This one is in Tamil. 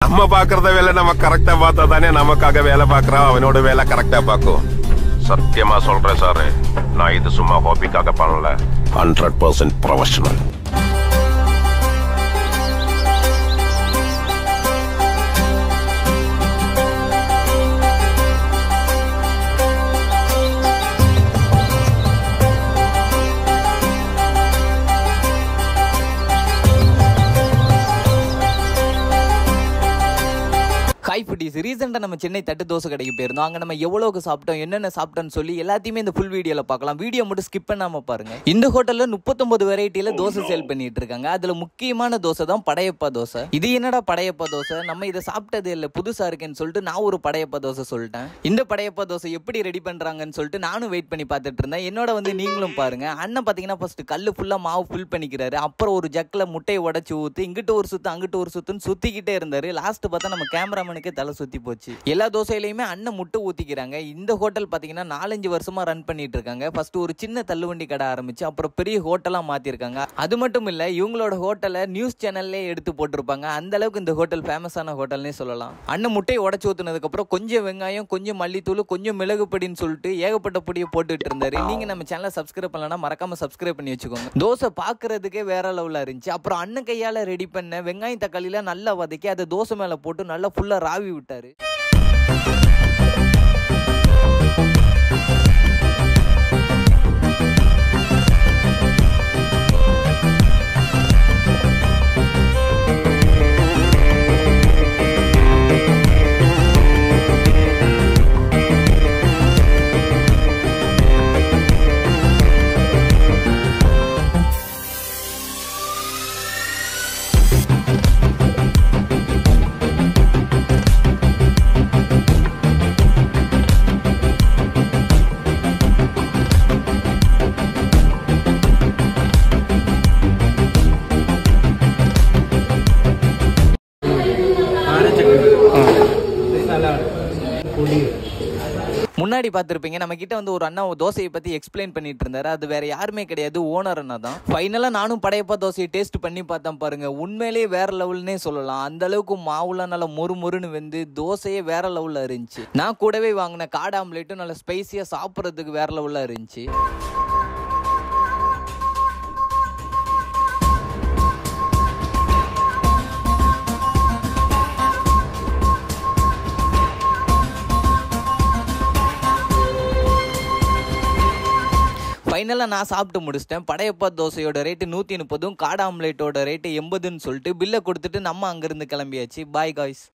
நம்ம பாக்குறத வேலை நம்ம கரெக்டா பார்த்தா தானே நமக்காக வேலை பார்க்கறோம் அவனோட வேலை கரெக்டா பார்க்கும் சத்தியமா சொல்றேன் சார் நான் இது சும்மா ஹாபிக்காக பண்ணல hundred percent professional hi foodies ரீசெண்டாக நம்ம சென்னை தட்டு தோசை கடைக்கு போயிருந்தோம் அங்கே நம்ம எவ்வளோக்கு சாப்பிட்டோம் என்னென்ன சாப்பிட்டோம்னு சொல்லி எல்லாத்தையுமே இந்த ஃபுல் வீடியோவில் பார்க்கலாம் வீடியோ மட்டும் ஸ்கிப் பண்ணாமல் பாருங்க இந்த ஹோட்டலில் முப்பத்தொம்பது வெரைட்டியில் தோசை சேல் பண்ணிட்டு இருக்காங்க அதில் முக்கியமான தோசை தான் படையப்பா தோசை இது என்னடா படையப்பா தோசை நம்ம இதை சாப்பிட்டது இல்லை புதுசாக இருக்கேன்னு சொல்லிட்டு நான் ஒரு படையப்பா தோசை சொல்லிட்டேன் இந்த படையப்பா தோசை எப்படி ரெடி பண்ணுறாங்கன்னு சொல்லிட்டு நானும் வெயிட் பண்ணி பார்த்துட்டு இருந்தேன் என்னோட வந்து நீங்களும் பாருங்க அண்ணன் பார்த்தீங்கன்னா ஃபர்ஸ்ட் கல் ஃபுல்லாக மாவு ஃபில் பண்ணிக்கிறாரு அப்புறம் ஒரு ஜக்கில் முட்டையை உடச்சி ஊற்றி இங்கிட்டு ஒரு சுத்து அங்கிட்டு ஒரு சுத்துன்னு சுற்றிக்கிட்டே இருந்தாரு லாஸ்ட் பார்த்தா நம்ம கேமராமேனுக்கு தலை சுற்றி போச்சு எல்லா தோசையிலையுமே அண்ணன் முட்டை ஊற்றிக்கிறாங்க இந்த ஹோட்டல் பார்த்தீங்கன்னா நாலஞ்சு வருஷமா ரன் பண்ணிட்டு இருக்காங்க ஃபர்ஸ்ட் ஒரு சின்ன தள்ளுவண்டி கடை ஆரம்பிச்சு அப்புறம் பெரிய ஹோட்டலாக மாற்றிருக்காங்க அது மட்டும் இல்லை இவங்களோட ஹோட்டலை நியூஸ் சேனல்லே எடுத்து போட்டிருப்பாங்க அந்த அளவுக்கு இந்த ஹோட்டல் ஃபேமஸான ஹோட்டல்னே சொல்லலாம் அண்ணன் முட்டையை உடச்சி ஊற்றுனதுக்கப்புறம் கொஞ்சம் வெங்காயம் கொஞ்சம் மல்லித்தூள் கொஞ்சம் மிளகு பொடின்னு சொல்லிட்டு ஏகப்பட்ட பொடியை போட்டுட்டு இருந்தாரு நீங்க நம்ம சேனலை சப்ஸ்கிரைப் பண்ணலன்னா மறக்காம சப்ஸ்கிரைப் பண்ணி வச்சுக்கோங்க தோசை பார்க்கறதுக்கே வேற லெவலில் இருந்துச்சு அப்புறம் அண்ணன் கையால் ரெடி பண்ண வெங்காயம் தக்காளிலாம் நல்லா வதக்கி அதை தோசை மேலே போட்டு நல்லா ஃபுல்லாக ராவி விட்டாரு முன்னாடி பார்த்துருப்பீங்க நம்ம கிட்ட வந்து ஒரு அண்ணா தோசையை பத்தி எக்ஸ்பிளைன் பண்ணிட்டு இருந்தாரு அது வேற யாருமே கிடையாது ஓனர் அண்ணா தான் ஃபைனலா நானும் படையப்பா தோசையை டேஸ்ட் பண்ணி பார்த்தேன் பாருங்க உண்மையிலேயே வேற லெவல்னே சொல்லலாம் அந்த அளவுக்கு மாவுலாம் நல்லா மொறு மொறுன்னு வெந்து தோசையே வேற லெவல்ல இருந்துச்சு நான் கூடவே வாங்கின காடை ஆம்லேட்டும் நல்லா ஸ்பைசியா சாப்பிட்றதுக்கு வேற லெவல்ல இருந்துச்சு ஃபைனலாக நான் சாப்பிட்டு முடிச்சிட்டேன் படையப்பா தோசையோட ரேட்டு நூற்றி முப்பதும் காடை ஆம்லேட்டோட ரேட்டு எண்பதுன்னு சொல்லிட்டு பில்லை கொடுத்துட்டு நம்ம அங்கேருந்து கிளம்பியாச்சு பாய் காய்ஸ்